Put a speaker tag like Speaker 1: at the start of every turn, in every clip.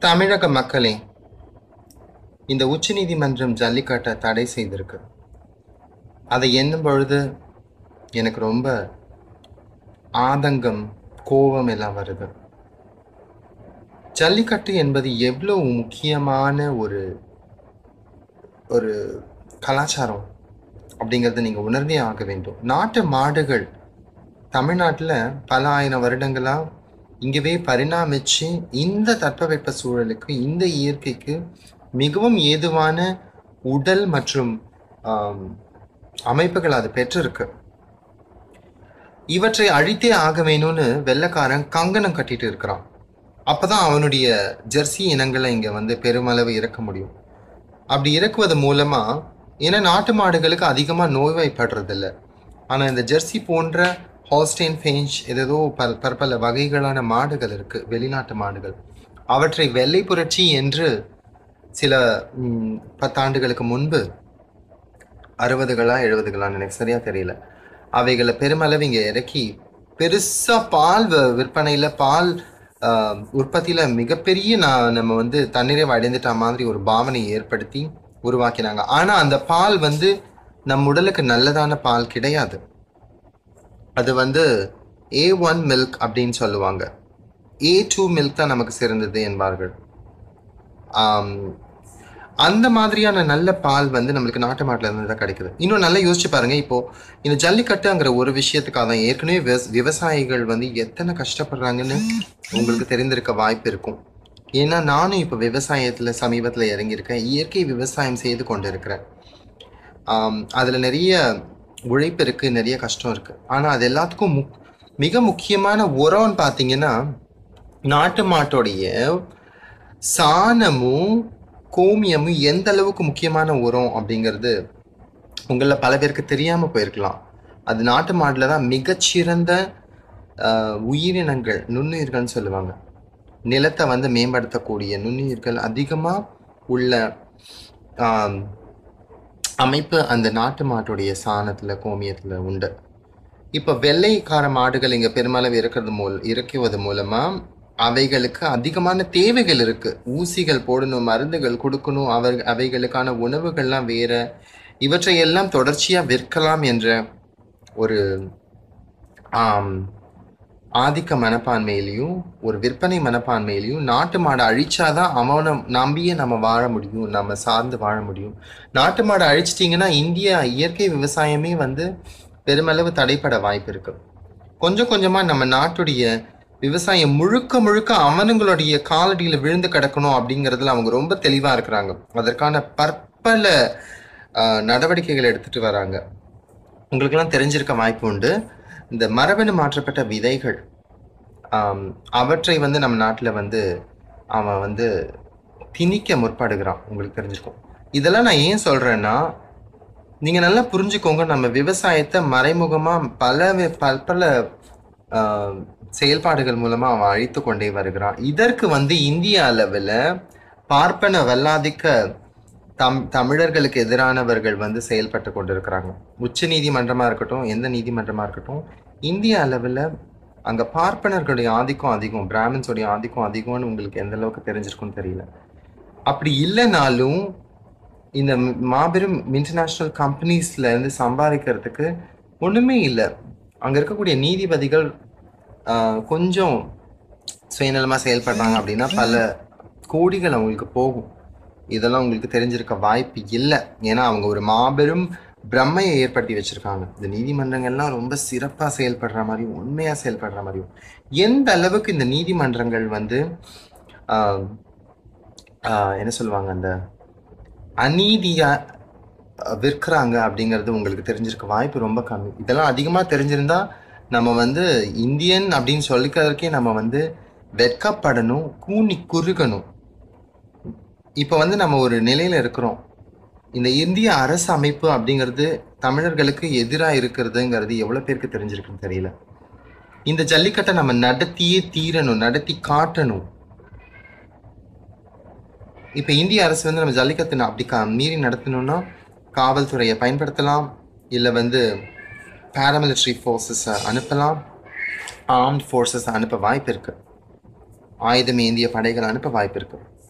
Speaker 1: தமிழக மக்களே இந்த உச்சநீதிமன்றம் ஜல்லிக்கட்டை தடை செய்திருக்கு அதை எண்ணும் பொழுது எனக்கு ரொம்ப ஆதங்கம் கோபம் எல்லாம் வருது ஜல்லிக்கட்டு என்பது எவ்வளவு முக்கியமான ஒரு ஒரு கலாச்சாரம் அப்படிங்கிறத நீங்கள் உணர்ந்தே ஆக வேண்டும் நாட்டு மாடுகள் தமிழ்நாட்டில் பல ஆயிரம் வருடங்களாக இங்கவே பரிணாமிச்சு இந்த தட்பவெப்ப சூழலுக்கு இந்த இயற்கைக்கு மிகவும் ஏதுவான உடல் மற்றும் ஆம், அமைப்புகள் அது பெற்றிருக்கு இவற்றை அழித்தே ஆக வேணும்னு வெள்ளைக்காரன் கங்கணம் கட்டிட்டு இருக்கிறான் அப்பதான் அவனுடைய ஜெர்சி இனங்களை இங்க வந்து பெருமளவு இறக்க முடியும் அப்படி இறக்குவது மூலமா ஏன்னா நாட்டு மாடுகளுக்கு அதிகமா நோய்வாய்ப்படுறதில்ல ஆனா இந்த ஜெர்சி போன்ற ஹால்ஸ்டைன் ஃபேஞ்ச் ஏதேதோ பல பற்பல வகைகளான மாடுகள் இருக்கு வெளிநாட்டு மாடுகள் அவற்றை வெள்ளை புரட்சி என்று சில ம், பத்தாண்டுகளுக்கு முன்பு அறுபதுகளா எழுபதுகளான்னு எனக்கு சரியா தெரியல அவைகளை பெருமளவு இங்க இறக்கி பெருசா பால் வ- விற்பனையில பால் ஆஹ், உற்பத்தியில மிகப்பெரிய நான் நம்ம வந்து தன்னிறைவு அடைந்துட்ட மாதிரி ஒரு பாவனையை ஏற்படுத்தி உருவாக்கினாங்க ஆனா அந்த பால் வந்து நம் உடலுக்கு நல்லதான பால் கிடையாது அது வந்து ஏ ஒன் மில்க் அப்படின்னு சொல்லுவாங்க ஏ டூ மில்க் தான் நமக்கு சிறந்தது என்பார்கள் ஆம், அந்த மாதிரியான நல்ல பால் வந்து நம்மளுக்கு நாட்டு மாட்டுல இருந்து தான் கிடைக்குது இன்னும் நல்லா யோசிச்சு பாருங்க இப்போ இந்த ஜல்லிக்கட்டுங்கிற ஒரு விஷயத்துக்காக தான் ஏற்கனவே விவஸ்- விவசாயிகள் வந்து எத்தனை கஷ்டப்படுறாங்கன்னு உங்களுக்கு தெரிந்திருக்க வாய்ப்பு இருக்கும் ஏன்னா நானும் இப்போ விவசாயத்துல சமீபத்துல இறங்கியிருக்கேன் இயற்கை விவசாயம் செய்து கொண்டு இருக்கிறேன் ஆம், அதுல நிறைய உழைப்பு இருக்கு நிறைய கஷ்டம் இருக்கு ஆனா அது எல்லாத்துக்கும் முக் மிக முக்கியமான உரம்னு பார்த்தீங்கன்னா நாட்டு மாட்டோடைய சாணமும் கோமியமும் எந்த அளவுக்கு முக்கியமான உரம் அப்படிங்கிறது உங்களில் பல பேருக்கு தெரியாம போயிருக்கலாம் அது நாட்டு மாடுல தான் மிகச்சிறந்த ஆஹ், உயிரினங்கள் நுண்ணுயிர்கள்னு சொல்லுவாங்க நிலத்தை வந்து மேம்படுத்தக்கூடிய நுண்ணுயிர்கள் அதிகமா உள்ள ஆம், அமைப்பு அந்த நாட்டு மாட்டுடைய சாணத்துல கோமியத்துல உண்டு இப்போ வெள்ளைக்கார மாடுகள் இங்க பெருமளவு இருக்கிறது மூல் இறக்குவது மூலமா அவைகளுக்கு அதிகமான தேவைகள் இருக்கு ஊசிகள் போடணும் மருந்துகள் கொடுக்கணும் அவர் அவைகளுக்கான உணவுகள்லாம் வேற இவற்றை எல்லாம் தொடர்ச்சியா விற்கலாம் என்ற ஒரு ஆம், ஆதிக்க மனப்பான்மையிலையும் ஒரு விற்பனை மனப்பான்மையிலையும் நாட்டு மாடை அழிச்சாதான் அவனை நம்பியே நம்ம வாழ முடியும் நம்ம சார்ந்து வாழ முடியும் நாட்டு மாடை அழிச்சிட்டிங்கன்னா இந்தியா இயற்கை விவசாயமே வந்து பெருமளவு தடைப்பட வாய்ப்பு இருக்கு கொஞ்சம் கொஞ்சமா நம்ம நாட்டுடைய விவசாயம் முழுக்க முழுக்க அவனுங்களுடைய காலடியில விழுந்து கிடக்கணும் அப்படிங்கிறதுல அவங்க ரொம்ப தெளிவா இருக்கிறாங்க அதற்கான பற்பல ஆஹ், நடவடிக்கைகளை எடுத்துட்டு வராங்க உங்களுக்கெல்லாம் தெரிஞ்சிருக்க வாய்ப்பு உண்டு இந்த மரபணு மாற்றப்பட்ட விதைகள் ஆம், அவற்றை வந்து நம்ம நாட்டில் வந்து அவன் வந்து திணிக்க முற்படுகிறான் உங்களுக்கு தெரிஞ்சிருக்கும் இதெல்லாம் நான் ஏன் சொல்றேன்னா நீங்க நல்லா புரிஞ்சுக்கோங்க நம்ம விவசாயத்தை மறைமுகமா பல வி- பற்பல ஆஹ், செயல்பாடுகள் மூலமா அவன் அழித்து கொண்டே வருகிறான் இதற்கு வந்து இந்திய அளவில் பார்ப்பன வல்லாதிக்க தம் தமிழர்களுக்கு எதிரானவர்கள் வந்து செயல்பட்டு கொண்டிருக்கிறாங்க உச்ச நீதிமன்றமா இருக்கட்டும் எந்த நீதிமன்றமா இருக்கட்டும் இந்திய அளவில் அங்க பார்ப்பனர்களுடைய ஆதிக்கம் அதிகம் பிராமின்ஸோடைய ஆதிக்கம் அதிகம்னு உங்களுக்கு எந்த அளவுக்கு தெரிஞ்சிருக்கும்னு தெரியல அப்படி இல்லைனாலும் இந்த ம்- மாபெரும் இன்டர்நேஷ்னல் கம்பெனிஸ்ல இருந்து சம்பாதிக்கிறதுக்கு ஒண்ணுமே இல்லை அங்க இருக்கக்கூடிய நீதிபதிகள் ஆஹ், கொஞ்சம் சுயநலமா செயல்படுறாங்க அப்படின்னா பல கோடிகள் அவங்களுக்கு போகும் இதெல்லாம் உங்களுக்கு தெரிஞ்சிருக்க வாய்ப்பு இல்லை ஏன்னா அவங்க ஒரு மாபெரும் பிரம்மையை ஏற்படுத்தி வச்சிருக்காங்க இந்த நீதிமன்றங்கள்லாம் ரொம்ப சிறப்பா செயல்படுற மாதிரியும் உண்மையா செயல்படுற மாதிரியும் எந்த அளவுக்கு இந்த நீதிமன்றங்கள் வந்து ஆஹ், ஆஹ், என்ன சொல்லுவாங்க அந்த அநீதியா அஹ், விற்கிறாங்க அப்படிங்கிறது உங்களுக்கு தெரிஞ்சிருக்க வாய்ப்பு ரொம்ப கம்மி இதெல்லாம் அதிகமாக தெரிஞ்சிருந்தா நம்ம வந்து இந்தியன் அப்படின்னு சொல்லிக்கிறதுக்கே நம்ம வந்து வெட்கப்படணும் கூனி குறுகணும் இப்போ வந்து நம்ம ஒரு நிலையில இருக்கிறோம் இந்த இந்திய அரசு அமைப்பு அப்படிங்கிறது தமிழர்களுக்கு எதிராக இருக்கிறதுங்கிறது எவ்வளோ பேருக்கு தெரிஞ்சிருக்குன்னு தெரியல இந்த ஜல்லிக்கட்டை நம்ம நடத்தியே தீரணும் நடத்தி காட்டணும் இப்போ இந்திய அரசு வந்து நம்ம ஜல்லிக்கட்டு ந- அப்படி கா மீறி நடத்தணும்னா காவல்துறையை பயன்படுத்தலாம் இல்லை வந்து பேராமிலிட்டரி ஃபோர்ஸஸை அனுப்பலாம் ஆர்ம்ட் ஃபோர்ஸஸ் அனுப்ப வாய்ப்பு இருக்கு ஆயுதம் ஏந்திய படைகள் அனுப்ப வாய்ப்பு இருக்கு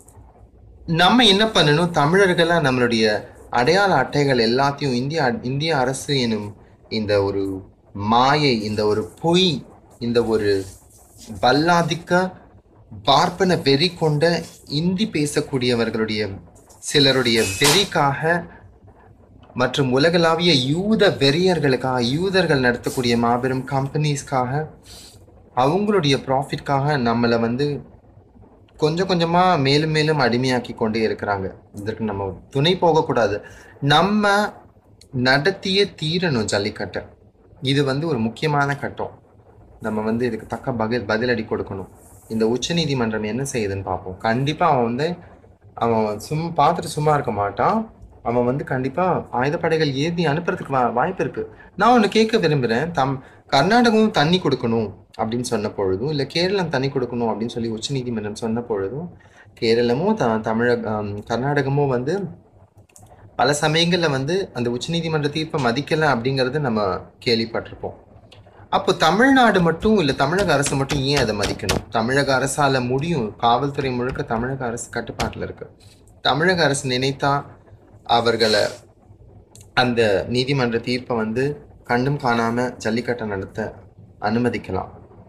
Speaker 1: நம்ம என்ன பண்ணணும் தமிழர்களா நம்மளுடைய அடையாள அட்டைகள் எல்லாத்தையும் இந்திய இந்திய அரசு எனும் இந்த ஒரு மாயை இந்த ஒரு பொய் இந்த ஒரு பல்லாதிக்க பார்ப்பன வெறி கொண்ட இந்தி பேசக்கூடியவர்களுடைய சிலருடைய வெறிக்காக மற்றும் உலகளாவிய யூத வெறியர்களுக்காக யூதர்கள் நடத்தக்கூடிய மாபெரும் கம்பெனிஸ்க்காக அவங்களுடைய ப்ராஃபிட்காக நம்மளை வந்து கொஞ்சம் கொஞ்சமா மேலும் மேலும் அடிமையாக்கி கொண்டே இருக்கிறாங்க இதற்கு நம்ம துணை போகக்கூடாது நம்ம நடத்தியே தீரணும் ஜல்லிக்கட்டை இது வந்து ஒரு முக்கியமான கட்டம் நம்ம வந்து இதுக்கு தக்க பதில் பதிலடி கொடுக்கணும் இந்த உச்சநீதிமன்றம் என்ன செய்யுதுன்னு பார்ப்போம் கண்டிப்பா அவன் வந்து அவன் சும் பார்த்துட்டு சும்மா இருக்க மாட்டான் அவன் வந்து கண்டிப்பா ஆயுதப்படைகள் ஏந்தி அனுப்புறதுக்கு வா- வாய்ப்பு இருக்கு நான் ஒன்று கேட்க விரும்புறேன் தம் கர்நாடகமும் தண்ணி கொடுக்கணும் அப்படின்னு சொன்ன பொழுதும் இல்லை கேரளம் தண்ணி கொடுக்கணும் அப்படின்னு சொல்லி உச்சநீதிமன்றம் சொன்ன பொழுதும் கேரளமும் த தமிழக ஆம், கர்நாடகமும் வந்து பல சமயங்கள்ல வந்து அந்த உச்சநீதிமன்ற தீர்ப்பை மதிக்கல அப்படிங்கறது நம்ம கேள்விப்பட்டிருப்போம் அப்போ தமிழ்நாடு மட்டும் இல்ல தமிழக அரசு மட்டும் ஏன் அதை மதிக்கணும் தமிழக அரசால முடியும் காவல்துறை முழுக்க தமிழக அரசு கட்டுப்பாட்டுல இருக்கு தமிழக அரசு நினைத்தா அவர்களை அந்த நீதிமன்ற தீர்ப்பை வந்து கண்டும் காணாம ஜல்லிக்கட்டை நடத்த அனுமதிக்கலாம்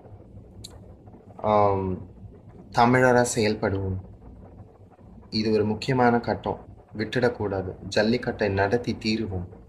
Speaker 1: ஆம், தமிழரா செயல்படுவோம் இது ஒரு முக்கியமான கட்டம் விட்டுடக்கூடாது ஜல்லிக்கட்டை நடத்தி தீருவோம்